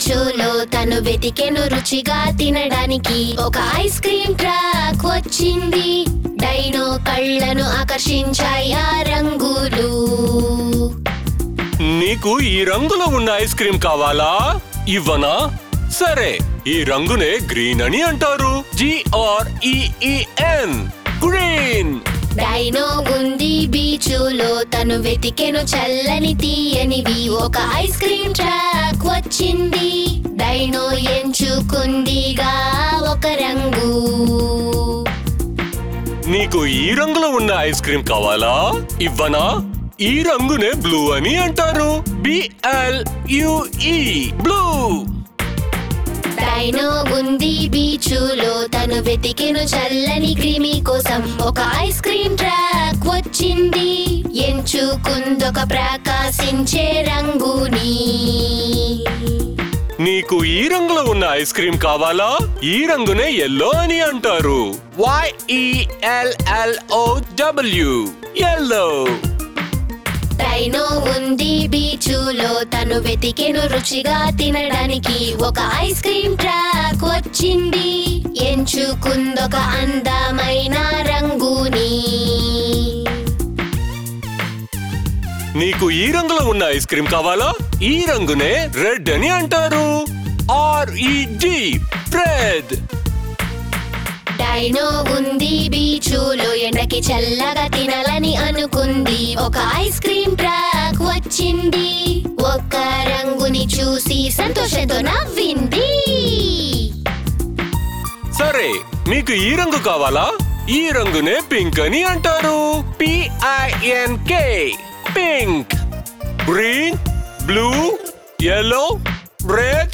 బీచులో తను వెతికెను రుచిగా తినడానికి ఒక ఐస్ క్రీమ్ ట్రాక్ వచ్చింది డైనో కళ్ళను ఆకర్షించాయి ఆ రంగులు నీకు ఈ రంగులో ఉన్న ఐస్ క్రీమ్ కావాలా ఇవ్వనా సరే ఈ రంగునే గ్రీన్ అని అంటారు జిఆర్ఈఎన్ గ్రీన్ డైనో ఉంది బీచులో తను వెతికెను చల్లని తీయనివి ఒక ఐస్ క్రీమ్ ట్రాక్ వచ్చింది డైనో ఎంచుకుందిగా ఒక రంగు నీకు ఈ రంగులో ఉన్న ఐస్ క్రీమ్ కావాలా ఇవ్వనా ఈ రంగునే బ్లూ అని అంటారు బిఎల్ యుఈ బ్లూ డైనో ఉంది బీచులో తను వెతికెను చల్లని క్రీమీ కోసం ఒక ఐస్ క్రీమ్ ట్రాక్ వచ్చింది ఎంచుకుందొక ప్రకాశించే రంగుని నీకు ఈ రంగులో ఉన్న ఐస్ క్రీమ్ కావాలా ఈ రంగునే ఎల్లో అని అంటారు వైఈఎల్ఎల్ఓ డబ్ల్యూ ఎల్లో డైనో ఉంది బీచులో తను వెతికెను రుచిగా తినడానికి ఒక ఐస్ క్రీమ్ ట్రాక్ వచ్చింది ఎంచుకుందొక అందమైన రంగుని నీకు ఈ రంగులో ఉన్న ఐస్ క్రీమ్ కావాలా ఈ రంగునే రెడ్ అని అంటారు ఆర్ఈడి రెడ్ డైనో ఉంది బీచులో ఎండకి చల్లగా తినాలని అనుకుంది ఒక ఐస్ క్రీమ్ ట్రాక్ వచ్చింది ఒక్క రంగుని చూసి సంతోషంతో నవ్వింది సరే మీకు ఈ రంగు కావాలా ఈ రంగునే పింక్ అని అంటారు P I N K pink green blue yellow red